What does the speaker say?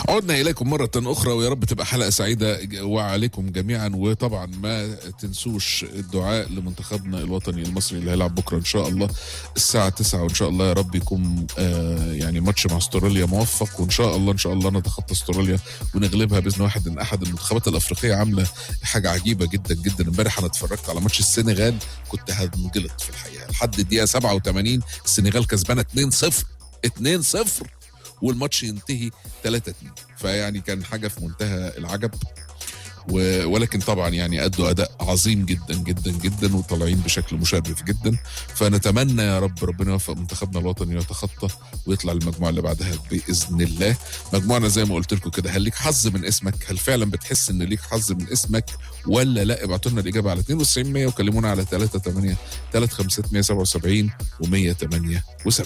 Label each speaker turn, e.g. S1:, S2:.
S1: عدنا اليكم مره اخرى ويا رب تبقى حلقه سعيده وعليكم جميعا وطبعا ما تنسوش الدعاء لمنتخبنا الوطني المصري اللي هيلعب بكره ان شاء الله الساعه 9 وان شاء الله يا رب يكون آه يعني ماتش مع استراليا موفق وان شاء الله ان شاء الله نتخطى استراليا ونغلبها باذن واحد ان احد المنتخبات الافريقيه عامله حاجه عجيبه جدا جدا امبارح انا اتفرجت على ماتش السنغال كنت هنجلط في الحقيقه لحد الدقيقه 87 السنغال كسبانه 2-0 2-0 والماتش ينتهي 3 2 فيعني كان حاجه في منتهى العجب و... ولكن طبعا يعني ادوا اداء عظيم جدا جدا جدا وطالعين بشكل مشرف جدا فنتمنى يا رب ربنا يوفق منتخبنا الوطني يتخطى ويطلع المجموعه اللي بعدها باذن الله مجموعنا زي ما قلت لكم كده هل ليك حظ من اسمك هل فعلا بتحس ان ليك حظ من اسمك ولا لا ابعتوا لنا الاجابه على 92 100 وكلمونا على 38 3 5 177 و178